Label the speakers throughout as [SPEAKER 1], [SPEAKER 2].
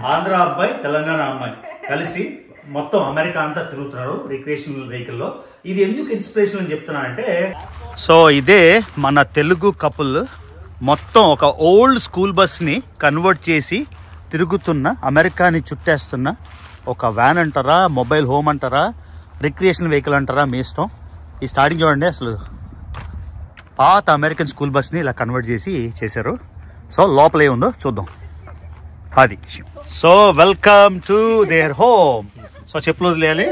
[SPEAKER 1] ఆంధ్ర అబ్బాయి తెలంగాణ అమ్మాయి కలిసి మొత్తం అమెరికా అంతా తిరుగుతున్నారు రిక్రియేషనల్ వెహికల్ లో ఇది ఎందుకు ఇన్స్పిరేషన్ అని చెప్తున్నా అంటే సో ఇదే మన తెలుగు కపుల్ మొత్తం ఒక ఓల్డ్ స్కూల్ బస్ ని కన్వర్ట్ చేసి తిరుగుతున్న అమెరికాని చుట్టేస్తున్న ఒక వ్యాన్ అంటారా మొబైల్ హోమ్ అంటారా రిక్రియేషన్ వెహికల్ అంటారా మీ ఇష్టం ఈ స్టార్టింగ్ చూడండి అసలు పాత అమెరికన్ స్కూల్ బస్ని ఇలా కన్వర్ట్ చేసి చేశారు సో లోపల ఏ ఉందో చూద్దాం అది so welcome to there home so చెప్పులు వదిలేయాలి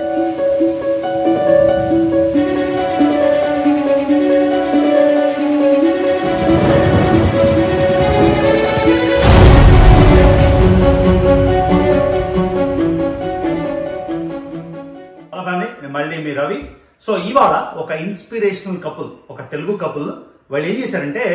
[SPEAKER 1] హలో ఫ్యామిలీ నేను మళ్ళీ మీ రవి సో ఇవాళ ఒక ఇన్స్పిరేషనల్ కపుల్ ఒక తెలుగు కపుల్ వాళ్ళు ఏం చేశారంటే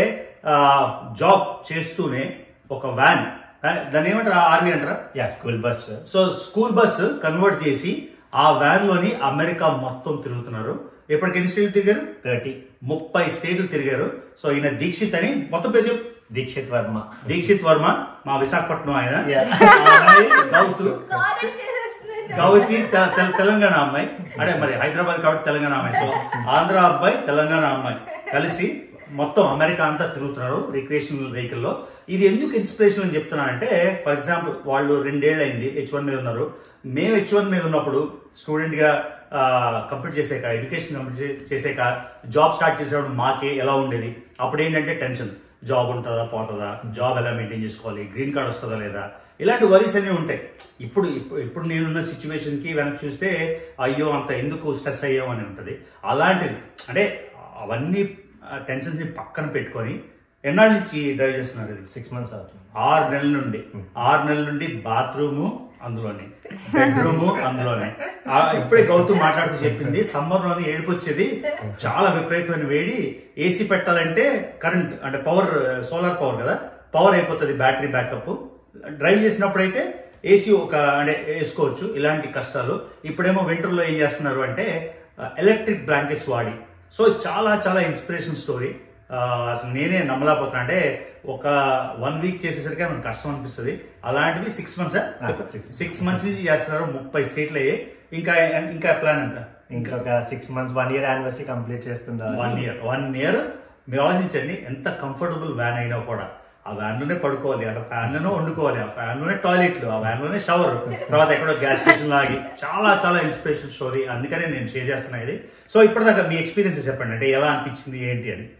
[SPEAKER 1] జాబ్ చేస్తూనే ఒక వ్యాన్ దాని ఏమంటారు ఆర్మీ అంటారా
[SPEAKER 2] yeah school bus
[SPEAKER 1] so school bus convert చేసి ఆ వ్యాన్ లోని అమెరికా మొత్తం తిరుగుతున్నారు ఎప్పటికి ఎన్ని స్టేట్లు తిరిగారు
[SPEAKER 2] థర్టీ
[SPEAKER 1] ముప్పై స్టేట్లు తిరిగారు సో ఈయన దీక్షిత్ అని మొత్తం పేరు చెప్పు.
[SPEAKER 2] దీక్షిత్ వర్మ
[SPEAKER 1] దీక్షిత్ వర్మ మా విశాఖపట్నం ఆయన
[SPEAKER 2] Yeah.
[SPEAKER 1] ఆ అమ్మాయి గౌతు
[SPEAKER 3] కాలేజ్ చేసేస్తున్నాను
[SPEAKER 1] గౌతి తె- తె- తెలంగాణ అమ్మాయి అంటే మరి హైదరాబాద్ కాబట్టి తెలంగాణ అమ్మాయి సో ఆంధ్ర అబ్బాయి తెలంగాణ అమ్మాయి కలిసి మొత్తం అమెరికా అంతా తిరుగుతున్నారు రిక్రియేషనల్ వెహికల్ లో ఇది ఎందుకు ఇన్స్పిరేషన్ అని చెప్తున్నా అంటే ఫర్ ఎగ్జాంపుల్ వాళ్ళు రెండేళ్ళు అయింది హెచ్ వన్ మీద ఉన్నారు మేము హెచ్ వన్ మీద ఉన్నప్పుడు స్టూడెంట్ గా కంప్లీట్ చేసాక ఎడ్యుకేషన్ కంప్లీట్ చేసాక జాబ్ స్టార్ట్ చేసేటప్పుడు మాకే ఎలా ఉండేది అప్పుడు ఏంటంటే టెన్షన్ జాబ్ ఉంటుందా పోతుందా జాబ్ ఎలా మెయింటైన్ చేసుకోవాలి గ్రీన్ కార్డ్ వస్తుందా లేదా ఇలాంటి వరీస్ అన్ని ఉంటాయి ఇప్పుడు ఇప్పుడు ఇప్పుడు నేనున్న సిచ్యువేషన్ కి వెనక్కి చూస్తే అయ్యో అంత ఎందుకు స్ట్రెస్ అయ్యాం అని ఉంటుంది అలాంటిది అంటే అవన్నీ టెన్షన్స్ ని పక్కన పెట్టుకొని ఎన్నాళ్ళ నుంచి డ్రైవ్ చేస్తున్నారు ఇది
[SPEAKER 2] సిక్స్ మంత్స్ అవుతుంది
[SPEAKER 1] ఆరు నెలల నుండి ఆరు నెలల నుండి బాత్రూము అందులోనే బెడ్రూము అందులోనే ఆ, ఇప్పుడే గౌతమ్ మాట్లాడుతూ చెప్పింది సమ్మర్ లోని ఏడుపు వచ్చేది చాలా విపరీతమైన వేడి ఏసీ పెట్టాలంటే కరెంట్ అంటే పవర్ సోలార్ పవర్ కదా పవర్ అయిపోతుంది బ్యాటరీ బ్యాకప్ డ్రైవ్ చేసినప్పుడు అయితే ఏసీ ఒక అంటే వేసుకోవచ్చు ఇలాంటి కష్టాలు ఇప్పుడేమో వింటర్ లో ఏం చేస్తున్నారు అంటే ఎలక్ట్రిక్ బ్లాంకెట్స్ వాడి సో చాలా చాలా ఇన్స్పిరేషన్ స్టోరీ ఆ, అసలు నేనే నమ్మలేకపోతున్నా అంటే ఒక వన్ వీక్ చేసేసరికి మనకు కష్టం అనిపిస్తుంది అలాంటిది six months
[SPEAKER 2] six
[SPEAKER 1] six months నుంచి చేస్తున్నారు ముప్పై స్టేట్లు అయ్యి ఇంకా ఇంకా ప్లాన్ ఎంత
[SPEAKER 2] ఇంకొక six months one year anniversary complete చేస్తుందా
[SPEAKER 1] వన్ ఇయర్ వన్ ఇయర్ మీరు ఆలోచించండి ఎంత కంఫర్టబుల్ వ్యాన్ అయినా కూడా ఆ వ్యాన్ లోనే పడుకోవాలి ఆ ఫ్యాన్ లోనే వండుకోవాలి ఆ ఫ్యాన్ లోనే టాయిలెట్లు ఆ వ్యాన్ లోనే షవర్ తర్వాత ఎక్కడో గ్యాస్ స్టేషన్ లాగి చాలా చాలా ఇన్స్పిరేషన్ స్టోరీ అందుకనే నేను షేర్ చేస్తున్నా ఇది సో ఇప్పటిదాకా మీ ఎక్స్పీరియన్స్ చెప్పండి అంటే ఎలా అనిపించింది ఏంటి అని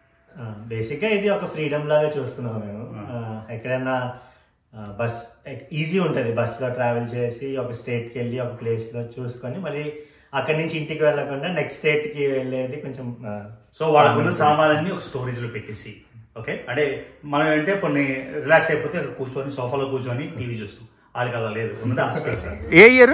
[SPEAKER 2] బేసిక్ గా ఇది ఒక ఫ్రీడమ్ లాగా చూస్తున్నాం మేము ఆ, ఎక్కడైనా బస్ ఈజీ ఉంటది బస్ లో ట్రావెల్ చేసి ఒక స్టేట్ కి వెళ్ళి ఒక ప్లేస్ లో చూసుకొని మళ్ళీ అక్కడి నుంచి ఇంటికి వెళ్ళకుండా నెక్స్ట్ స్టేట్ కి వెళ్ళేది కొంచెం ఆ,
[SPEAKER 1] సో వాళ్ళకున్న సామాన్లన్నీ ఒక స్టోరేజ్ లో పెట్టేసి ఓకే అంటే మనం ఏంటంటే కొన్ని రిలాక్స్ అయిపోతే అక్కడ కూర్చొని సోఫాలో కూర్చొని టీవీ చూస్తాం వాళ్ళకి అలా లేదు ఉన్నది ఆ space. ఏ year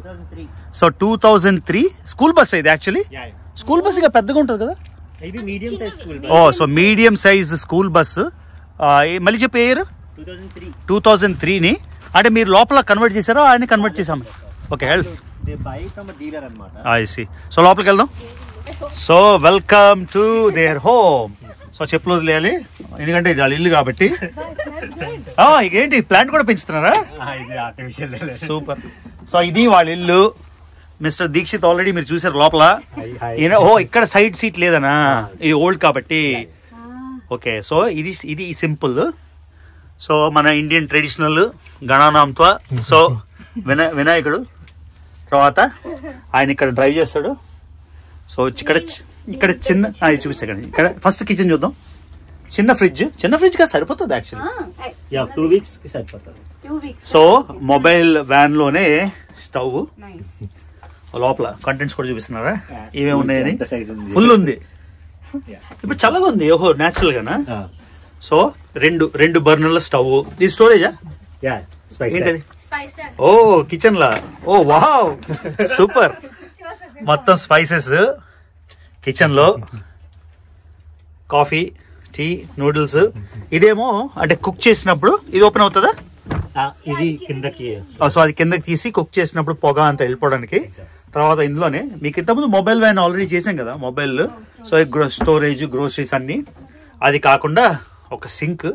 [SPEAKER 1] so two thousand three school bus ఇది యాక్చువల్లీ స్కూల్ బస్ ఇక పెద్దగా ఉంటుంది కదా
[SPEAKER 2] ఇది మీడియం సైజ్ స్కూల్
[SPEAKER 1] ఓ so medium size school bus మళ్ళీ చెప్పే year
[SPEAKER 2] two thousand three
[SPEAKER 1] two thousand త్రీని అంటే మీరు లోపల కన్వర్ట్ చేశారో ఆయన కన్వర్ట్ చేసాము okay health
[SPEAKER 2] buy from dealer అనమాట
[SPEAKER 1] ఐసి సో లోపలికి వెళ్దాం so welcome to there home so చెప్పులు వదిలేయాలి ఎందుకంటే ఇది వాళ్ళ ఇల్లు కాబట్టి ఆ, ఇక ఏంటి ప్లాంట్ కూడా పెంచుతున్నారా
[SPEAKER 2] ఇది ఆర్టిఫిషియల్
[SPEAKER 1] సూపర్ సో ఇది వాళ్ళ ఇల్లు మిస్టర్ దీక్షిత్ ఆల్రెడీ మీరు చూసారు లోపల
[SPEAKER 2] Hi, hi.
[SPEAKER 1] ఈయన ఓ ఇక్కడ సైడ్ సీట్ లేదనా ఇది ఓల్డ్ కాబట్టి ఓకే సో ఇది ఇది సింపుల్ సో మన ఇండియన్ ట్రెడిషనల్ గణానాంత్వ సో వినా వినాయకుడు తర్వాత ఆయన ఇక్కడ డ్రైవ్ చేస్తాడు సో ఇక్కడ చి- ఇక్కడ చిన్న ఆ, ఇది చూపిస్తాను ఇక్కడ ఫస్ట్ కిచెన్ చూద్దాం చిన్న ఫ్రిడ్జ్ చిన్న ఫ్రిడ్జ్ గా సరిపోతుంది యాక్చువల్లీ
[SPEAKER 2] యా టూ వీక్స్ కి సరిపోతుంది
[SPEAKER 3] two weeks
[SPEAKER 1] so mobile van లోనే స్టవ్ లోపల కంటెంట్స్ కూడా చూపిస్తున్నారా ఏమేమి ఉన్నాయని
[SPEAKER 2] ఎంత size ఉంది?
[SPEAKER 1] ఫుల్ ఉంది
[SPEAKER 2] Yeah.
[SPEAKER 1] ఇప్పుడు చల్లగా ఉంది ఓహో న్యాచురల్ గానా
[SPEAKER 2] Ah.
[SPEAKER 1] సో రెండు రెండు బర్నర్ల స్టవ్ ఇది స్టోరేజా
[SPEAKER 2] యా స్పైస్
[SPEAKER 1] ఏంటది
[SPEAKER 3] స్పైస్
[SPEAKER 1] ఓ కిచెన్ లా ఓ వావ్ సూపర్ మొత్తం స్పైసెస్ కిచెన్ లో కాఫీ టీ నూడిల్స్ ఇదేమో అంటే కుక్ చేసినప్పుడు ఇది ఓపెన్ అవుతుందా
[SPEAKER 2] ఇది కిందకి
[SPEAKER 1] సో అది కిందకి తీసి కుక్ చేసినప్పుడు పొగ అంత వెళ్ళిపోవడానికి తర్వాత ఇందులోనే మీకు ఇంతకుముందు మొబైల్ వ్యాన్ ఆల్రెడీ చేసాం కదా మొబైల్ సో స్టోరేజ్ గ్రోసరీస్ అన్ని అది కాకుండా ఒక సింక్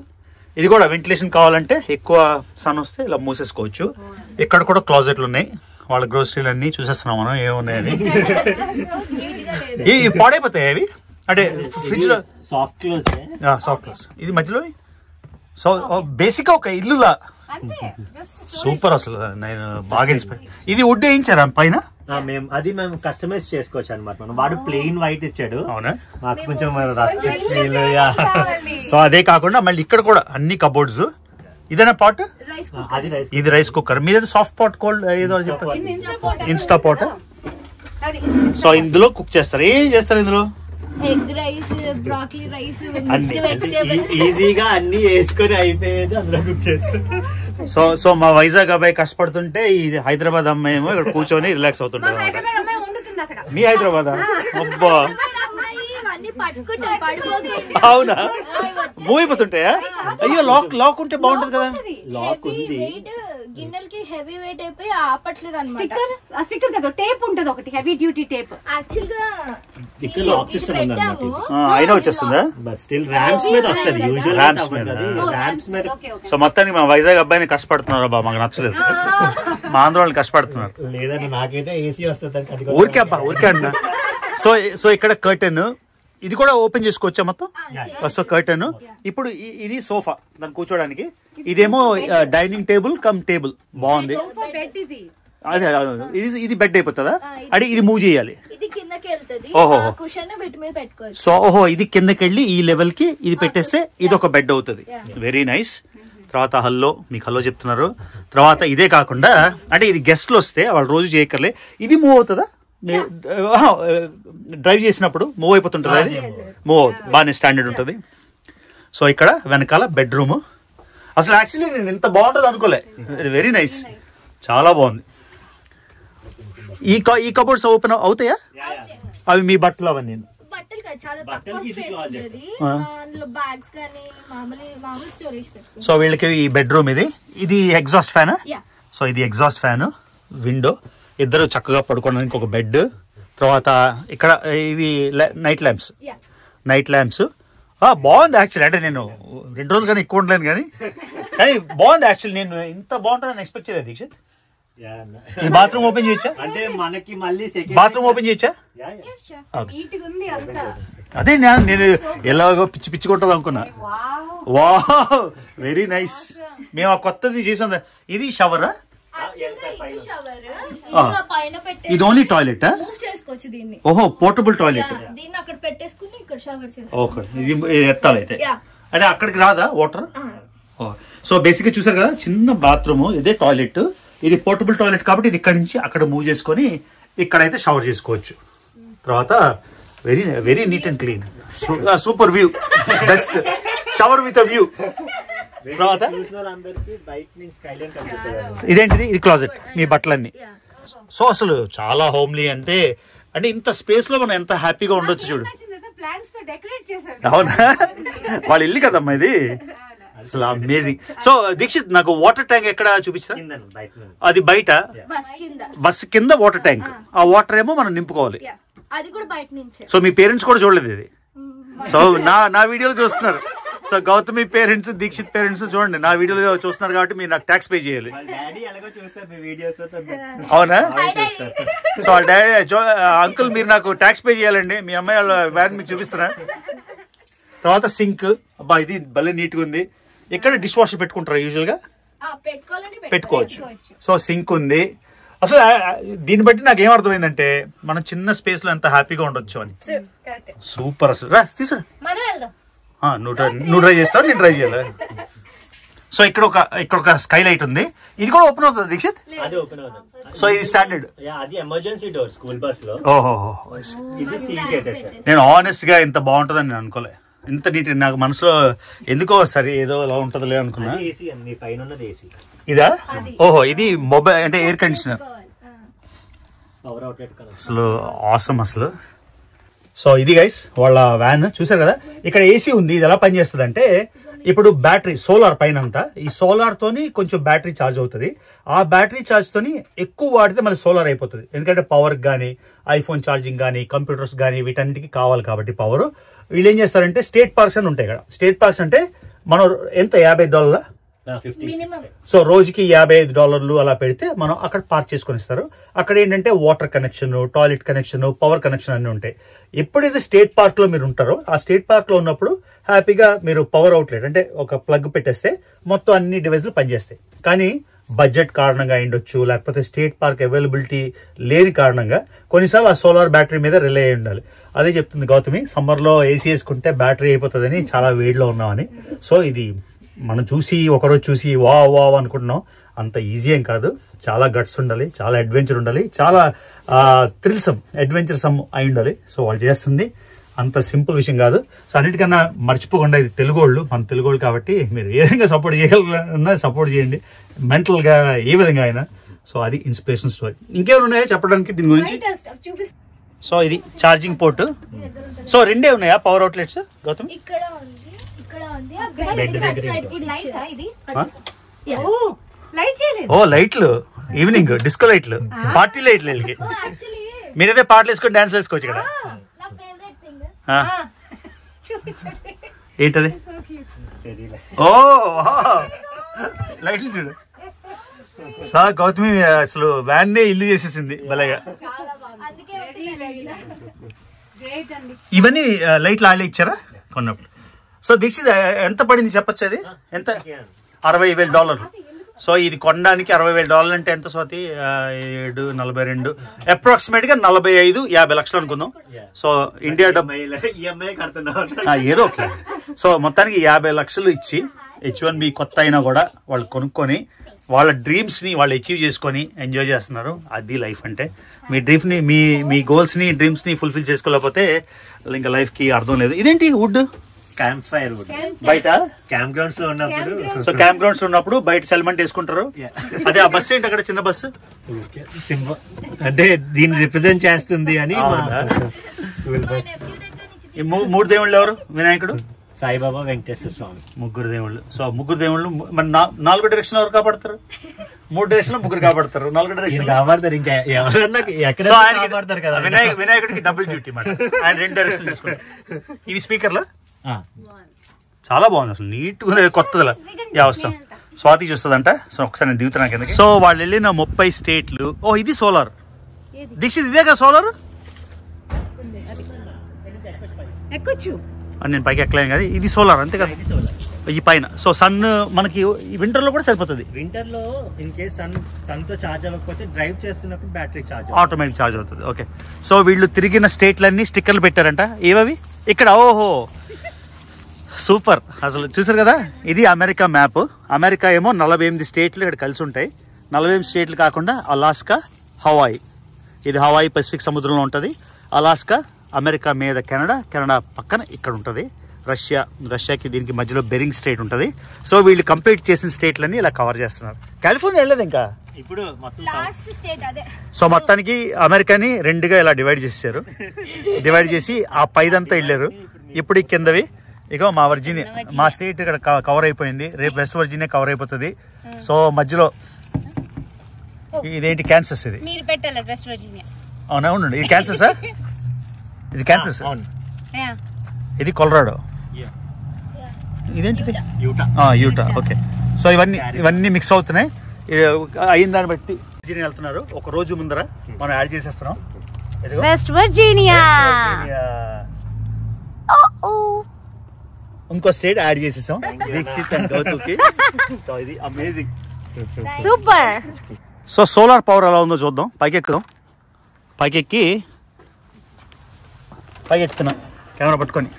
[SPEAKER 1] ఇది కూడా వెంటిలేషన్ కావాలంటే ఎక్కువ సన్ వస్తే ఇలా మూసేసుకోవచ్చు ఇక్కడ కూడా క్లాజెట్లు ఉన్నాయి వాళ్ళ గ్రోసరీలు అన్ని చూసేస్తున్నాం మనం ఏమున్నాయని
[SPEAKER 3] నీట్గా లేదు
[SPEAKER 1] ఈ ఈ పాడైపోతాయి అవి అంటే ఫ్రిడ్జ్ లో
[SPEAKER 2] సాఫ్ట్ క్లోజ్
[SPEAKER 1] సాఫ్ట్ క్లాస్ ఇది మధ్యలో సో బేసిక్ గా ఒక ఇల్లులా సూపర్ అసలు నేను బాగా ఇన్స్పైర్ ఇది వుడ్ వేయించారా పైన
[SPEAKER 2] మేము అది మేము కస్టమైజ్ చేసుకోవచ్చు అనమాట మనం వాడు ప్లెయిన్ వైట్ ఇచ్చాడు
[SPEAKER 1] అవునా
[SPEAKER 2] మాకు కొంచెం రస్ట్ ఫీల్
[SPEAKER 1] సో అదే కాకుండా మళ్ళీ ఇక్కడ కూడా అన్ని కబోర్డ్స్ ఇదేనా పాట్
[SPEAKER 3] రైస్
[SPEAKER 2] అది రైస్
[SPEAKER 1] ఇది రైస్ కుక్కర్ మీద సాఫ్ట్ పాట్ కోల్డ్ ఏదో చెప్పారు ఇన్స్టా పాట్ సో ఇందులో కుక్ చేస్తారు ఏం చేస్తారు ఇందులో
[SPEAKER 3] ఎగ్ రైస్ బ్రాకలీ రైస్
[SPEAKER 1] అన్ని.
[SPEAKER 3] మిక్స్డ్ వెజిటేబుల్
[SPEAKER 2] ఈజీగా అన్ని వేసుకొని అయిపోయేది అందులో కుక్ చేసుకొని
[SPEAKER 1] సో సో మా వైజాగ్ అబ్బాయి కష్టపడుతుంటే ఈ హైదరాబాద్ అమ్మాయి ఏమో ఇక్కడ కూర్చొని రిలాక్స్ అవుతుంటారు అన్నమాట. మీ హైదరాబాద్ అబ్బా
[SPEAKER 3] అమ్మాయి ఇవన్నీ పట్టుకుంటారు పడిపోతుంది
[SPEAKER 1] అవునా మూవ్ అయిపోతుంటాయా అయ్యో లాక్ లాక్ ఉంటే బాగుంటది కదా
[SPEAKER 2] లాక్
[SPEAKER 3] హెవీ
[SPEAKER 2] ఉంది
[SPEAKER 3] వెయిట్ గిన్నెలకి హెవీ వెయిట్ అయిపోయి ఆపట్లేదు అనమాట
[SPEAKER 4] స్టిక్కర్ ఆ స్టిక్కర్ కదా టేప్ ఉంటది ఒకటి హెవీ డ్యూటీ టేప్
[SPEAKER 3] యాక్చువల్ గా
[SPEAKER 2] ఇక్కడ
[SPEAKER 3] ఈ-
[SPEAKER 2] లాక్
[SPEAKER 3] ఇది
[SPEAKER 2] సిస్టమ్ ఉంది అన్నమాట
[SPEAKER 3] పెట్టాము.
[SPEAKER 1] ఆ, అయినా వచ్చేస్తుందా
[SPEAKER 2] బట్ స్టిల్ ర్యామ్స్ మీద వస్తుంది యూజువల్
[SPEAKER 1] Ramps మీద.
[SPEAKER 2] ర్యామ్స్ మీద
[SPEAKER 4] ఓకే ఓకే
[SPEAKER 1] సో మొత్తానికి మా వైజాగ్ అబ్బాయిని కష్టపడుతున్నారు బా మాకు నచ్చలేదు మా ఆంధ్ర వాళ్ళు కష్టపడుతున్నారు
[SPEAKER 2] లేదండి నాకైతే ఏసీ వస్తుంది అంటే అది కూడా
[SPEAKER 1] ఊరికే అబ్బా ఊరికే అన్నా సో సో ఇక్కడ కర్టెన్ ఇది కూడా ఓపెన్ చేసుకోవచ్చా మొత్తం సో కర్టెన్ ఇప్పుడు ఇ- ఇది సోఫా దాన్ని కూర్చోడానికి ఇదేమో డైనింగ్ టేబుల్ కమ్ టేబుల్ బాగుంది
[SPEAKER 4] బెడ్ ఇది
[SPEAKER 1] అదే అదే. ఇది ఇది బెడ్ అయిపోతుందా అంటే ఇది మూవ్ చేయాలి
[SPEAKER 3] ఇది కిందకి వెళ్తది
[SPEAKER 1] ఓహో.
[SPEAKER 3] కుషన్ బెడ్ మీద పెట్టుకోవచ్చు
[SPEAKER 1] సో ఓహో ఇది కిందకి వెళ్ళి ఈ లెవెల్ కి ఇది పెట్టేస్తే ఇది ఒక బెడ్ అవుతుంది వెరీ నైస్ తర్వాత హల్లో మీకు హల్లో చెప్తున్నారు తర్వాత ఇదే కాకుండా అంటే ఇది గెస్ట్లు వస్తే వాళ్ళు రోజు చేయక్కర్లే ఇది మూవ్ అవుతుందా డ్రైవ్ చేసినప్పుడు మూవ్ అయిపోతుంటుంది అది మూవ్ అవుతుంది బాగానే స్టాండర్డ్ ఉంటుంది సో ఇక్కడ వెనకాల బెడ్రూమ్ అసలు యాక్చువల్లీ నేను ఇంత బాగుంటుంది అనుకోలే వెరీ నైస్ చాలా బాగుంది ఈ క- ఈ కబోర్డ్స్ ఓపెన్ అవుతాయా అవి మీ బట్టలు అవన్నీ
[SPEAKER 3] బట్టలు కాదు చాలా
[SPEAKER 2] బట్టలు
[SPEAKER 3] తక్కువ
[SPEAKER 2] ఇది
[SPEAKER 3] స్పేస్
[SPEAKER 2] closet.
[SPEAKER 3] ఉంటుంది
[SPEAKER 1] ఆ.
[SPEAKER 3] అందులో బ్యాగ్స్ కానీ మామూలు మామూలు స్టోరేజ్ పెట్టుకో
[SPEAKER 1] సో వీళ్ళకి ఈ బెడ్రూమ్ ఇది ఇది ఎగ్జాస్ట్ ఫ్యాన్
[SPEAKER 3] యా
[SPEAKER 1] సో ఇది ఎగ్జాస్ట్ ఫ్యాన్ విండో ఇద్దరు చక్కగా పడుకోవడానికి ఒక బెడ్ తర్వాత ఇక్కడ ఇవి night lamps
[SPEAKER 3] yeah
[SPEAKER 1] night lamps బాగుంది యాక్చువల్లీ అంటే నేను రెండు రోజులు కానీ ఎక్కువ ఉండలేను కానీ కానీ బాగుంది యాక్చువల్లీ నేను ఇంత బాగుంటుందని ఎక్స్పెక్ట్ చేయలేదు దీక్షిత్
[SPEAKER 2] Yeah, అన్న.
[SPEAKER 1] ఈ బాత్రూమ్ ఓపెన్ చేయొచ్చా
[SPEAKER 2] అంటే మనకి మళ్ళీ సెకండ్
[SPEAKER 1] బాత్రూమ్ ఓపెన్ చేయొచ్చా Okay.
[SPEAKER 4] నీట్ గా ఉంది అంతా
[SPEAKER 1] అదే నేను నేను ఎలాగో పిచ్చి పిచ్చి కొట్టదు అనుకున్నా
[SPEAKER 4] వావ్
[SPEAKER 1] వా వెరీ నైస్ మేము ఆ కొత్తది చేసాం ఇది షవరా
[SPEAKER 3] యాక్చువల్గా ఇటు షవర్
[SPEAKER 1] ఆ.
[SPEAKER 3] ఇది పైన పెట్టేసి
[SPEAKER 1] ఇది ఓన్లీ టాయిలెట్
[SPEAKER 3] మూవ్ చేసుకోవచ్చు దీన్ని
[SPEAKER 1] ఓహో పోర్టబుల్ టాయిలెట్
[SPEAKER 3] యా, దీన్ని అక్కడ పెట్టేసుకుని ఇక్కడ షవర్ చేసుకోవచ్చు
[SPEAKER 1] ఓకే ఇది ఇది ఎత్తాలి అయితే
[SPEAKER 3] యా.
[SPEAKER 1] అంటే అక్కడికి రాదా వాటర్
[SPEAKER 3] ఆ.
[SPEAKER 1] సో బేసిక్గా చూసారు కదా చిన్న బాత్రూమ్ ఇదే టాయిలెట్ ఇది పోర్టబుల్ టాయిలెట్ కాబట్టి ఇది ఇక్కడ నుంచి అక్కడ మూవ్ చేసుకొని ఇక్కడైతే షవర్ చేసుకోవచ్చు తర్వాత very very neat and clean super view best shower with view తర్వాత
[SPEAKER 2] చూసిన వాళ్ళందరికీ బయట నుంచి స్కైలైన్ కనిపిస్తుంది
[SPEAKER 1] ఇదేంటిది ఇది క్లాజెట్ మీ బట్టలన్నీ
[SPEAKER 3] యా.
[SPEAKER 1] సో అసలు చాలా హోమ్లీ అంటే అంటే ఇంత స్పేస్ లో మనం ఎంత హ్యాపీగా ఉండొచ్చు చూడు
[SPEAKER 4] ప్లాంట్స్ తో డెకరేట్ చేశారు
[SPEAKER 1] అవునా వాళ్ళ ఇల్లు కదమ్మా ఇది అసలు అమేజింగ్ సో దీక్షిత్ నాకు వాటర్ ట్యాంక్ ఎక్కడ చూపించరా
[SPEAKER 2] కింద బయట నుండి.
[SPEAKER 1] అది బయట
[SPEAKER 3] బస్ కింద
[SPEAKER 1] బస్ కింద వాటర్ ట్యాంక్ ఆ వాటర్ ఏమో మనం నింపుకోవాలి
[SPEAKER 3] యా. అది కూడా బయట నుంచే
[SPEAKER 1] సో మీ పేరెంట్స్ కూడా చూడలేదు ఇది సో నా నా వీడియోలు చూస్తున్నారు so Gautami parents Dikshit parents చూడండి నా వీడియోలో చూస్తున్నారు కాబట్టి మీరు నాకు ట్యాక్స్ పే చేయాలి
[SPEAKER 2] వాళ్ళ డాడీ ఎలాగో చూస్తారు మీ వీడియోస్
[SPEAKER 1] అవునా
[SPEAKER 3] హాయ్ డాడీ
[SPEAKER 1] సో వాళ్ళ డాడీ జో అంకుల్ మీరు నాకు ట్యాక్స్ పే చేయాలండి మీ అమ్మాయి వాళ్ళ వ్యాన్ మీకు చూపిస్తున్నా తర్వాత సింక్ అబ్బా ఇది భలే నీట్గా ఉంది ఇక్కడ డిష్ వాషర్ పెట్టుకుంటారా యూజువల్గా
[SPEAKER 3] ఆ, పెట్టుకోవాలంటే
[SPEAKER 1] పెట్టుకోవచ్చు సో సింక్ ఉంది అసలు ఆ- ఆ, దీన్ని బట్టి నాకు ఏం అర్థమైందంటే మనం చిన్న స్పేస్ లో ఎంత హ్యాపీగా ఉండొచ్చు అని
[SPEAKER 3] కరెక్ట్
[SPEAKER 1] సూపర్ అసలు రా తీసురా
[SPEAKER 3] మనం వెళ్దాం
[SPEAKER 1] ఆ, నువ్వు ట్రై నువ్వు ట్రై చేస్తావు నేను ట్రై చేయాలి సో ఇక్కడ ఒక ఇక్కడ ఒక స్కై లైట్ ఉంది ఇది కూడా ఓపెన్ అవుతుంది దీక్షిత్
[SPEAKER 2] అది ఓపెన్ అవుతుంది
[SPEAKER 1] సో ఇది స్టాండర్డ్
[SPEAKER 2] యా అది ఎమర్జెన్సీ డోర్ స్కూల్ బస్ లో
[SPEAKER 1] ఓహో
[SPEAKER 2] ఇది సీల్ చేసేసారు
[SPEAKER 1] నేను ఆనెస్ట్ గా ఇంత బాగుంటుందని నేను అనుకోలే ఇంత నీట్ నాకు మనసులో ఎందుకో సరే ఏదో అలా ఉంటుందిలే అనుకున్నా
[SPEAKER 2] అది ఏసీ అండి పైన ఉన్నది ఏసీ
[SPEAKER 1] ఇదా ఓహో ఇది మొబైల్ అంటే air conditioner
[SPEAKER 2] power outlet connect
[SPEAKER 1] అసలు ఆసమ్ అసలు సో ఇది గైస్ వాళ్ళ వ్యాన్ చూసారు కదా ఇక్కడ ఏసీ ఉంది ఇది ఎలా పనిచేస్తుంది అంటే ఇప్పుడు బ్యాటరీ సోలార్ పైన అంతా ఈ సోలార్ తోని కొంచెం బ్యాటరీ ఛార్జ్ అవుతుంది ఆ బ్యాటరీ ఛార్జ్ తోని ఎక్కువ వాడితే మళ్ళీ సోలార్ అయిపోతుంది ఎందుకంటే పవర్ కానీ ఐఫోన్ ఛార్జింగ్ కానీ కంప్యూటర్స్ కానీ వీటన్నిటికి కావాలి కాబట్టి పవర్ వీళ్ళు ఏం చేస్తారంటే స్టేట్ పార్క్స్ అని ఉంటాయి ఇక్కడ స్టేట్ పార్క్స్ అంటే మనం ఎంత యాభై డాలర్ల
[SPEAKER 3] మినిమం
[SPEAKER 1] సో రోజుకి యాభై ఐదు డాలర్లు అలా పెడితే మనం అక్కడ పార్క్ చేసుకొని ఇస్తారు అక్కడ ఏంటంటే water connection toilet connection power connection అన్ని ఉంటాయి ఎప్పుడైతే స్టేట్ పార్క్ లో మీరు ఉంటారో ఆ స్టేట్ పార్క్ లో ఉన్నప్పుడు హ్యాపీగా మీరు పవర్ అవుట్లెట్ అంటే ఒక ప్లగ్ పెట్టేస్తే మొత్తం అన్ని డివైస్లు పనిచేస్తాయి కానీ బడ్జెట్ కారణంగా అయిండొచ్చు లేకపోతే స్టేట్ పార్క్ అవైలబిలిటీ లేని కారణంగా కొన్నిసార్లు ఆ సోలార్ బ్యాటరీ మీద రిలే అయి ఉండాలి అదే చెప్తుంది గౌతమి సమ్మర్ లో ఏసీ వేసుకుంటే బ్యాటరీ అయిపోతుందని చాలా వేడిలో ఉన్నామని సో ఇది మనం చూసి ఒకరోజు చూసి వా వా అనుకుంటున్నాం అంత ఈజీ ఏం కాదు చాలా గట్స్ ఉండాలి చాలా అడ్వెంచర్ ఉండాలి చాలా థ్రిల్సమ్ అడ్వెంచర్సమ్ అయి ఉండాలి సో వాళ్ళు చేస్తుంది అంత సింపుల్ విషయం కాదు సో అన్నిటికన్నా మర్చిపోకుండా ఇది తెలుగోళ్ళు మన తెలుగోళ్ళు కాబట్టి మీరు ఏ విధంగా సపోర్ట్ చేయగలరన్నా సపోర్ట్ చేయండి మెంటల్ గా ఏ విధంగా అయినా సో అది ఇన్స్పిరేషన్ స్టోరీ ఇంకేమైనా ఉన్నాయా చెప్పడానికి దీని గురించి
[SPEAKER 4] చూపిస్తా
[SPEAKER 1] సో ఇది ఛార్జింగ్ పోర్ట్ సో రెండే ఉన్నాయా పవర్ అవుట్లెట్స్ గౌతమ్
[SPEAKER 3] ఇక్కడ ఉంది ఇక్కడ ఉంది అక్కడ
[SPEAKER 2] బెడ్
[SPEAKER 3] ఉంది,
[SPEAKER 2] దగ్గర
[SPEAKER 3] అటు side
[SPEAKER 4] ఇది లైట్ ఇది
[SPEAKER 1] ఆ?
[SPEAKER 3] Yeah.
[SPEAKER 4] ఓ లైట్ చేయలేదు
[SPEAKER 1] ఓ లైట్లు ఈవినింగ్ డిస్కో లైట్లు పార్టీ లైట్లు వీళ్ళకి
[SPEAKER 3] ఓ యాక్చువల్లీ
[SPEAKER 1] మీరైతే పాటలు వేసుకొని డాన్స్ వేసుకోవచ్చు ఇక్కడ
[SPEAKER 3] నా ఫేవరెట్ థింగ్
[SPEAKER 1] ఆ,
[SPEAKER 4] చూపించండి
[SPEAKER 1] ఏంటది
[SPEAKER 2] తెలియలే
[SPEAKER 1] ఓ లైట్లు చూడు సా గౌతమి అసలు వ్యాన్ నే ఇల్లు చేసేసింది భలేగా
[SPEAKER 3] అందుకే ఉంది
[SPEAKER 4] గ్రేట్ అండి
[SPEAKER 1] ఇవన్నీ ఆ, లైట్లు ఆళ్ళే ఇచ్చారా కొన్నప్పుడు సో దీక్షిత్ ఆ, ఎంత పడింది చెప్పొచ్చు అది ఎంత అరవై వేల డాలర్లు సో ఇది కొనడానికి అరవై వేల డాలర్లు అంటే ఎంత స్వాతి ఆ, ఏడు నలభై రెండు అప్రాక్సిమేట్ గా నలభై ఐదు యాభై లక్షలు అనుకుందాం సో ఇండియా డబ్బు
[SPEAKER 2] ఈఎంఐ కడుతున్నావు
[SPEAKER 1] ఆ, ఏదో ఒకటి సో మొత్తానికి యాభై లక్షలు ఇచ్చి హెచ్ వన్ బి కొత్త అయినా కూడా వాళ్ళు కొనుక్కొని వాళ్ళ డ్రీమ్స్ ని వాళ్ళు అచీవ్ చేసుకొని ఎంజాయ్ చేస్తున్నారు అది లైఫ్ అంటే మీ డ్రీమ్ ని మీ మీ గోల్స్ ని డ్రీమ్స్ ని ఫుల్ఫిల్ చేసుకోలేకపోతే ఇంకా లైఫ్ కి అర్థం లేదు ఇదేంటి వుడ్
[SPEAKER 2] క్యాంప్ ఫైర్
[SPEAKER 1] బయట
[SPEAKER 2] క్యాంప్ గ్రౌండ్స్ లో ఉన్నప్పుడు
[SPEAKER 1] సో క్యాంప్ గ్రౌండ్స్ ఉన్నప్పుడు బయట సెల్మెంట్ వేసుకుంటారు అదే ఆ బస్సు ఏంటి అక్కడ చిన్న బస్సు
[SPEAKER 2] సింబల్ అంటే దీన్ని రిప్రజెంట్ చేస్తుంది అని మా
[SPEAKER 1] అవునా?
[SPEAKER 2] స్కూల్ బస్
[SPEAKER 3] నెఫ్యూ దగ్గర నుంచి
[SPEAKER 1] ఈ మూ- మూడు దేవుళ్ళు ఎవరు వినాయకుడు
[SPEAKER 2] సాయిబాబా వెంకటేశ్వర స్వామి
[SPEAKER 1] ముగ్గురు దేవుళ్ళు సో ముగ్గురు దేవుళ్ళు ము- మరి నా- నాలుగో డైరెక్షన్ ఎవరు కాపాడతారు మూడు డైరెక్షన్ ముగ్గురు కాపాడతారు నాలుగో
[SPEAKER 2] ఈయన
[SPEAKER 1] డైరెక్షన్
[SPEAKER 2] కాపాడతారు ఇంకా ఎవరన్నా ఎక్కడ
[SPEAKER 1] సో ఆయనకి
[SPEAKER 2] కాపాడతారు కదా
[SPEAKER 1] వినాయక వినాయకుడికి డబుల్ డ్యూటీ మాట ఆయన రెండు డైరెక్షన్ తీసుకుంటారు ఇవి స్పీకర్లు
[SPEAKER 2] ఆ,
[SPEAKER 1] చాలా బాగుంది అసలు నీట్ గా కొత్తది యా వస్తాం స్వాతి చూస్తుందంట సో ఒకసారి నేను దిగుతున్నా కిందకి సో వాళ్ళు వెళ్ళిన ముప్పై స్టేట్లు ఓ ఇది సోలార్ దీక్షిత్ ఇదే కదా సోలార్
[SPEAKER 4] ఎక్కొచ్చు
[SPEAKER 1] అని నేను పైకి ఎక్కలేను కానీ ఇది సోలార్ అంతే కదా
[SPEAKER 2] ఇది solar.
[SPEAKER 1] ఈ పైన సో సన్ మనకి వింటర్ లో కూడా సరిపోతుంది
[SPEAKER 2] వింటర్ లో ఇన్ కేస్ సన్ సన్ తో చార్జ్ అవ్వకపోతే డ్రైవ్ చేస్తున్నప్పుడు బ్యాటరీ చార్జ్
[SPEAKER 1] ఆటోమేటిక్ ఛార్జ్ అవుతుంది ఓకే సో వీళ్ళు తిరిగిన స్టేట్లన్నీ స్టిక్కర్లు పెట్టారంట ఏవవి ఇక్కడ ఓహో సూపర్ అసలు చూసారు కదా ఇది అమెరికా మ్యాప్ అమెరికా ఏమో నలభై ఎనిమిది స్టేట్లు ఇక్కడ కలిసి ఉంటాయి నలభై ఎనిమిది స్టేట్లు కాకుండా అలాస్కా హవాయి ఇది హవాయి పసిఫిక్ సముద్రంలో ఉంటుంది అలాస్కా అమెరికా మీద కెనడా కెనడా పక్కన ఇక్కడ ఉంటుంది రష్యా రష్యాకి దీనికి మధ్యలో బెరింగ్ స్టేట్ ఉంటుంది సో వీళ్ళు కంప్లీట్ చేసిన స్టేట్లన్నీ ఇలా కవర్ చేస్తున్నారు కాలిఫోర్నియా వెళ్ళలేదు ఇంకా
[SPEAKER 2] ఇప్పుడు మొత్తం
[SPEAKER 3] లాస్ట్ స్టేట్ అదే
[SPEAKER 1] సో మొత్తానికి అమెరికాని రెండుగా ఇలా డివైడ్ చేశారు డివైడ్ చేసి ఆ పైదంతా వెళ్ళారు ఇప్పుడు ఈ కిందవి ఇక మా వర్జీనియా మా స్టేట్ ఇక్కడ క- కవర్ అయిపోయింది రేపు వెస్ట్ వర్జీనియా కవర్ అయిపోతుంది సో మధ్యలో ఇదేంటి క్యాన్సర్స్ ఇది
[SPEAKER 4] మీరు పెట్టాలి వెస్ట్ వర్జీనియా
[SPEAKER 1] అవునా ఉండండి ఇది క్యాన్సర్సా ఇది క్యాన్సర్స్
[SPEAKER 2] అవును
[SPEAKER 1] ఇది కొలరాడో ఇదేంటిది
[SPEAKER 2] యూటా
[SPEAKER 1] ఆ, యూటా ఓకే సో ఇవన్నీ ఇవన్నీ మిక్స్ అవుతున్నాయి ఇది అయిన దాన్ని బట్టి వర్జీనియా వెళ్తున్నారు ఒక రోజు ముందర మనం యాడ్ చేసేస్తున్నాం ఇదిగో
[SPEAKER 4] వెస్ట్ వర్జీనియా
[SPEAKER 1] ఇంకో స్టేట్ యాడ్ చేసేసాం దీక్షిత్ అండ్ గౌతమ్కి సో ఇది amazing
[SPEAKER 4] super
[SPEAKER 1] so solar power ఎలా ఉందో చూద్దాం పైకి ఎక్కుదాం పైకి ఎక్కి పైకి ఎక్కుతున్నాం కెమెరా పట్టుకొని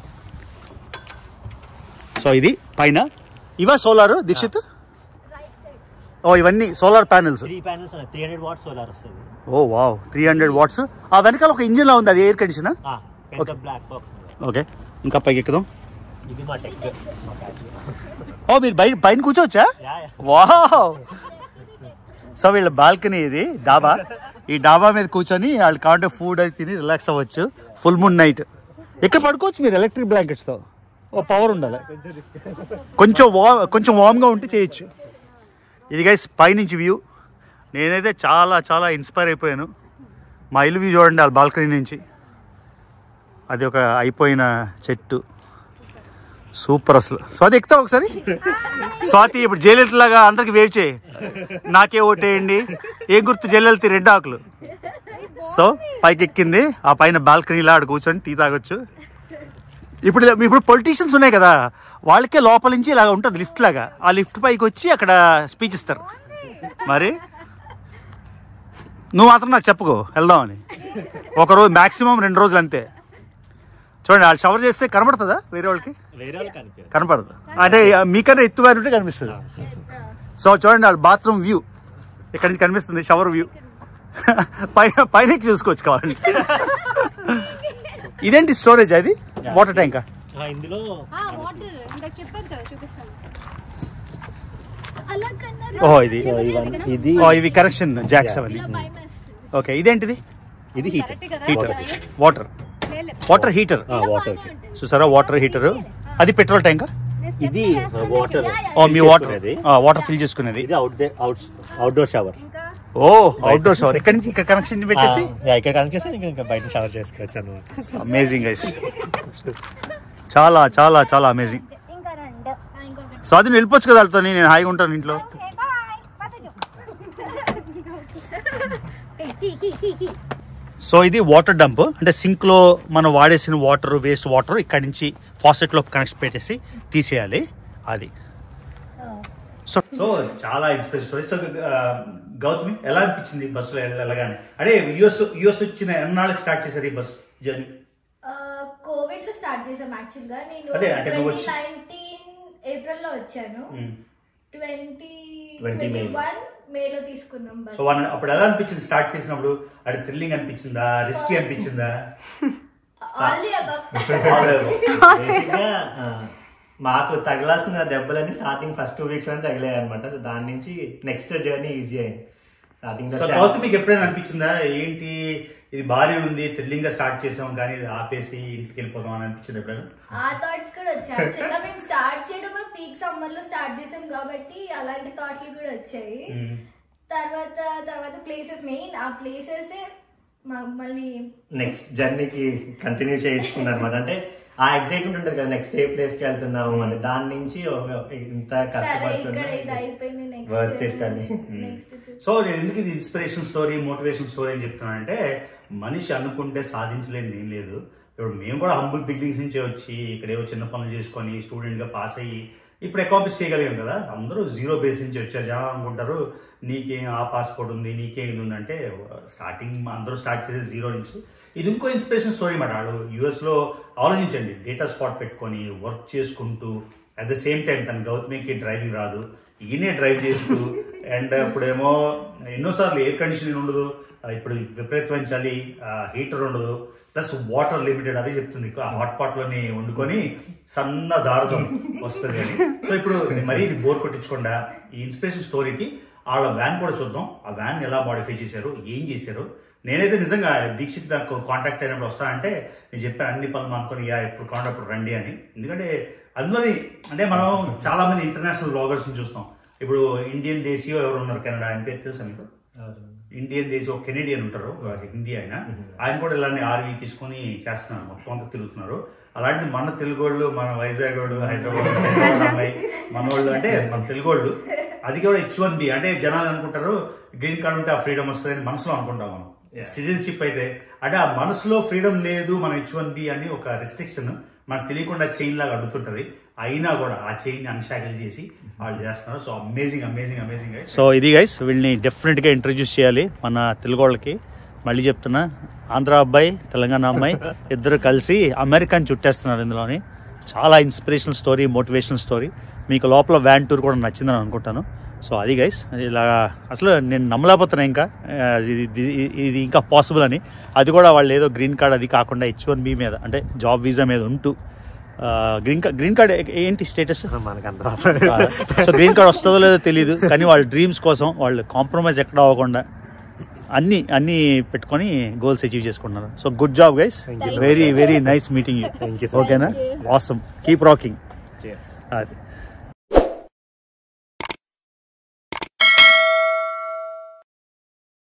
[SPEAKER 1] సో ఇది పైన ఇవా సోలార్ దీక్షిత్ ఓ ఇవన్నీ solar panels
[SPEAKER 2] three panels three hundred watt solar వస్తుంది
[SPEAKER 1] ఓ వావ్ త్రీ హండ్రెడ్ వాట్స్ ఆ వెనకాల ఒక ఇంజిన్ లా ఉంది అది ఎయిర్ కండిషన్
[SPEAKER 2] ఆ, పెద్ద బ్లాక్ బాక్స్
[SPEAKER 1] ఓకే ఇంకా పైకి ఎక్కుదాం
[SPEAKER 2] ఇది మా టెక్
[SPEAKER 1] ఓ మీరు బయట పైన కూర్చోవచ్చా
[SPEAKER 2] యా, యా.
[SPEAKER 1] వావ్ సో వీళ్ళ బాల్కనీ ఇది డాబా ఈ డాబా మీద కూర్చొని వాళ్ళు కావాలంటే ఫుడ్ అది తిని రిలాక్స్ అవ్వచ్చు ఫుల్ మూన్ నైట్ ఇక్కడ పడుకోవచ్చు మీరు ఎలక్ట్రిక్ బ్లాంకెట్స్తో ఓ పవర్ ఉండాలి కొంచెం వా కొంచెం వామ్గా ఉంటే చేయొచ్చు ఇది గైస్ పైనుంచి వ్యూ నేనైతే చాలా చాలా ఇన్స్పైర్ అయిపోయాను మా ఇల్లు వ్యూ చూడండి వాళ్ళ బాల్కనీ నుంచి అది ఒక అయిపోయిన చెట్టు సూపర్ అసలు స్వాతి ఎక్కుతావు ఒకసారి స్వాతి ఇప్పుడు జయలలిత లాగా అందరికి వేవ్ చేయి నాకే ఓటేయండి ఏ గుర్తు జయలలిత రెడ్ ఆకులు సో పైకి ఎక్కింది ఆ పైన బాల్కనీలా ఆడ కూర్చొని టీ తాగొచ్చు ఇప్పుడు ఇప్పుడు పొలిటీషియన్స్ ఉన్నాయి కదా వాళ్ళకే లోపల నుంచి ఇలాగ ఉంటుంది లిఫ్ట్ లాగా ఆ లిఫ్ట్ పైకి వచ్చి అక్కడ స్పీచ్ ఇస్తారు మరి నువ్వు మాత్రం నాకు చెప్పుకో వెళ్దామని ఒక రోజు మ్యాక్సిమం రెండు రోజులు అంతే చూడండి వాళ్ళు షవర్ చేస్తే కనబడుతుందా వేరే వాళ్ళకి
[SPEAKER 2] వేరే వాళ్ళు కనిపించారు
[SPEAKER 1] కనపడదు అంటే మీకన్నా ఎత్తుగా ఉంటే కనిపిస్తుంది సో చూడండి వాళ్ళ బాత్రూమ్ వ్యూ ఇక్కడ నుంచి కనిపిస్తుంది షవర్ వ్యూ పైన పైన ఎక్కి చూసుకోవచ్చు కావాలండి ఇదేంటి స్టోరేజ్ అది వాటర్ ట్యాంకా
[SPEAKER 2] ఇందులో
[SPEAKER 3] వాటర్ ఇందాక చెప్పాను కదా చూపిస్తాను అలా కన్నారు
[SPEAKER 1] ఓహో ఇది
[SPEAKER 2] సో ఇవన్నీ ఇది
[SPEAKER 1] ఓ ఇవి కరెక్షన్ జాక్స్ అవన్నీ
[SPEAKER 3] ఇలా భయం వేస్తుంది
[SPEAKER 1] ఓకే ఇదేంటిది
[SPEAKER 2] ఇది హీట్
[SPEAKER 3] కరెక్ట్ కదా
[SPEAKER 1] హీటర్ వాటర్
[SPEAKER 3] లేదు.
[SPEAKER 1] వాటర్ హీటర్
[SPEAKER 2] వాటర్
[SPEAKER 3] బాగానే ఉంటుంది.
[SPEAKER 1] చూసారా వాటర్ హీటర్ అది పెట్రోల్ ట్యాంకా
[SPEAKER 2] ఇది వాటర్
[SPEAKER 1] ఓ మీ వాటర్
[SPEAKER 2] చేసుకునేది.
[SPEAKER 1] వాటర్ ఫిల్ చేసుకునేది
[SPEAKER 2] ఇది అవుట్ అవుట్ అవుట్డోర్ షవర్
[SPEAKER 1] ఓ అవుట్డోర్ షవర్ ఇక్కడ నుంచి ఇక్కడ కనెక్షన్ పెట్టేసి
[SPEAKER 2] ఇక్కడ కనెక్ట్ చేస్తే ఇంకా ఇంకా బయట షవర్ చేసుకోవచ్చు అన్నమాట
[SPEAKER 1] అమేజింగ్ గైస్ చాలా చాలా చాలా అమేజింగ్
[SPEAKER 4] ఇంకా రెండు
[SPEAKER 3] ఆ, ఇంకొకటి
[SPEAKER 1] సో అది నువ్వు వెళ్ళిపోవచ్చు కదా వాళ్ళతో నేను హాయిగా ఉంటాను ఇంట్లో
[SPEAKER 4] బాయ్ పదజో
[SPEAKER 1] సో ఇది వాటర్ డంప్ అంటే సింక్ లో మనం వాడేసిన వాటర్ వేస్ట్ వాటర్ ఇక్కడ నుంచి ఫాసెట్ లో కనెక్ట్ పెట్టేసి తీసేయాలి అది సో సో చాలా ఇన్స్పైర్ స్టోరీ సో గౌతమి ఎలా అనిపించింది బస్సులో వెళ్ళగానే అదే యుఎస్ యుఎస్ వచ్చిన ఎన్నాళ్ళకి స్టార్ట్ చేశారు ఈ బస్ జర్నీ
[SPEAKER 3] కోవిడ్ లో స్టార్ట్ చేసాం యాక్చువల్ గా నేను
[SPEAKER 1] అదే, అంటే నువ్వు
[SPEAKER 3] ట్వంటీ
[SPEAKER 1] వచ్చి-
[SPEAKER 3] నైన్టీన్ ఏప్రిల్ లో వచ్చాను ట్వంటీ
[SPEAKER 2] 20
[SPEAKER 3] ట్వంటీ
[SPEAKER 2] May.
[SPEAKER 3] వన్ మేలో తీసుకున్నాం బస్
[SPEAKER 1] సో వన్ అప్పుడు ఎలా అనిపించింది స్టార్ట్ చేసినప్పుడు అది థ్రిల్లింగ్ అనిపించిందా రిస్కీ అనిపించిందా
[SPEAKER 3] ఆల్రెడీ
[SPEAKER 2] బేసిక్గా ఆ, మాకు తగలాల్సిన దెబ్బలన్నీ స్టార్టింగ్ ఫస్ట్ టూ వీక్స్ అని తగిలాయి అనమాట సో దాని నుంచి నెక్స్ట్ జర్నీ ఈజీ అయింది స్టార్టింగ్
[SPEAKER 1] సో గౌతమ్ మీకు ఎప్పుడైనా అనిపించిందా ఏంటి ఇది భారీ ఉంది థ్రిల్లింగ్ గా స్టార్ట్ చేసాం కానీ ఇది ఆపేసి ఇంటికి వెళ్ళిపోదాం అని అనిపించింది ఎప్పుడైనా
[SPEAKER 3] ఆ థాట్స్ కూడా వచ్చాయి యాక్చువల్గా మేము స్టార్ట్ చేయడం పీక్ సమ్మర్ లో స్టార్ట్ చేసాం కాబట్టి అలాంటి థాట్లు కూడా వచ్చాయి తర్వాత తర్వాత ప్లేసెస్ మెయిన్ ఆ ప్లేసెస్ మళ్ళీ
[SPEAKER 2] నెక్స్ట్ జర్నీకి కంటిన్యూ చేసుకున్నాను అనమాట అంటే ఆ ఎక్సైట్మెంట్ ఉంటుంది కదా నెక్స్ట్ ఏ ప్లేస్ కి వెళ్తున్నాము అని దాని నుంచి ఒక- ఇంత
[SPEAKER 3] సరే ఇక్కడ ఇది
[SPEAKER 2] కష్టపడుతున్నా
[SPEAKER 3] అయిపోయింది
[SPEAKER 2] వర్త్ ఇట్ అని
[SPEAKER 3] నెక్స్ట్
[SPEAKER 1] సో నేను ఎందుకు ఇది ఇన్స్పిరేషన్ స్టోరీ మోటివేషన్ స్టోరీ అని చెప్తున్నానంటే మనిషి అనుకుంటే సాధించలేనిది ఏం లేదు ఇప్పుడు మేము కూడా హంబుల్ బిగినింగ్స్ నుంచే వచ్చి ఇక్కడేవో చిన్న పనులు చేసుకొని స్టూడెంట్ గా పాస్ అయ్యి ఇప్పుడు అకాంప్లిష్ చేయగలిగాం కదా అందరూ జీరో బేస్ నుంచి వచ్చారు జనాలు అనుకుంటారు నీకేం ఆ పాస్పోర్ట్ ఉంది నీకేం ఇది ఉందంటే స్టార్టింగ్ అందరూ స్టార్ట్ చేసే జీరో నుంచి ఇది ఇంకో ఇన్స్పిరేషన్ స్టోరీ మాట వాళ్ళు యుఎస్ లో ఆలోచించండి డేటా స్పాట్ పెట్టుకొని వర్క్ చేసుకుంటూ అట్ ద సేమ్ టైం తన గౌతమికి డ్రైవింగ్ రాదు ఈయనే డ్రైవ్ చేస్తూ అండ్ ఇప్పుడేమో ఎన్నోసార్లు ఎయిర్ కండిషనింగ్ ఉండదు ఆ, ఇప్పుడు విపరీతమైన చలి హీటర్ ఉండదు ప్లస్ వాటర్ లిమిటెడ్ అదే చెప్తుంది హాట్ పాట్ లోని వండుకొని సన్న దారుదం వస్తుంది అని సో ఇప్పుడు మరీ ఇది బోర్ కొట్టించకుండా ఈ ఇన్స్పిరేషన్ స్టోరీకి వాళ్ళ వ్యాన్ కూడా చూద్దాం ఆ వ్యాన్ ఎలా మాడిఫై చేశారు ఏం చేశారు నేనైతే నిజంగా దీక్షిత్ నాకు కాంటాక్ట్ అయినప్పుడు వస్తా అంటే నేను చెప్పాను అన్ని పనులు అనుకుని యా ఎప్పుడు కాంటాక్ట్ అప్పుడు రండి అని ఎందుకంటే అందులోని అంటే మనం చాలా మంది ఇంటర్నేషనల్ బ్లాగర్స్ చూస్తాం ఇప్పుడు ఇండియన్ దేశీయ ఎవరు ఉన్నారు కెనడా ఆయన పేరు తెలుసా మీకు ఇండియన్ దేశీ ఒక కెనేడియన్ ఉంటారు ఒక హిందీ ఆయన ఆయన కూడా ఇలానే ఆర్వీ తీసుకొని చేస్తున్నారు మొత్తం అంతా తిరుగుతున్నారు అలాంటి మన తెలుగు వాళ్ళు మన వైజాగ్ వాడు హైదరాబాద్ హైదరాబాద్ అమ్మాయి మన వాళ్ళు అంటే మన తెలుగు వాళ్ళు అది కూడా హెచ్ వన్ బి అంటే జనాలు అనుకుంటారు గ్రీన్ కార్డ్ ఉంటే ఆ ఫ్రీడమ్ వస్తుందని మనసులో అనుకుంటాం మనం సిటిజన్షిప్ అయితే అంటే ఆ మనసులో ఫ్రీడమ్ లేదు మన హెచ్ వన్ బి అని ఒక రెస్ట్రిక్షన్ మనకు తెలియకుండా చైన్ లాగా అడ్డుతుంటది అయినా కూడా ఆ చైన్ అన్షాకిల్ చేసి వాళ్ళు చేస్తున్నారు so amazing amazing amazing so ఇది గైస్ వీళ్ళని డెఫినెట్ గా ఇంట్రడ్యూస్ చేయాలి మన తెలుగు వాళ్ళకి మళ్ళీ చెప్తున్నా ఆంధ్ర అబ్బాయి తెలంగాణ అమ్మాయి ఇద్దరు కలిసి అమెరికాని చుట్టేస్తున్నారు ఇందులోని చాలా ఇన్స్పిరేషనల్ స్టోరీ మోటివేషనల్ స్టోరీ మీకు లోపల వ్యాన్ టూర్ కూడా నచ్చిందని అనుకుంటాను సో అది గైస్ ఇలా అసలు నేను నమ్మలేకపోతున్నా ఇంకా ఆ, ఇది ఇది- ఇది ఇంకా పాసిబుల్ అని అది కూడా వాళ్ళు ఏదో గ్రీన్ కార్డ్ అది కాకుండా హెచ్ వన్ బి మీద అంటే జాబ్ వీసా మీద ఉంటూ గ్రీన్ కార్డ్ గ్రీన్ కార్డ్ ఏంటి స్టేటస్
[SPEAKER 2] మనకు అందరూ
[SPEAKER 1] సో గ్రీన్ కార్డ్ వస్తుందో లేదో తెలియదు కానీ వాళ్ళ డ్రీమ్స్ కోసం వాళ్ళు కాంప్రమైజ్ ఎక్కడ అవ్వకుండా అన్ని అన్ని పెట్టుకొని గోల్స్ అచీవ్ చేసుకుంటున్నారు so good job guys very very nice meeting you ఓకేనా ఆసమ్ కీప్ రాకింగ్
[SPEAKER 2] Cheers.
[SPEAKER 1] అది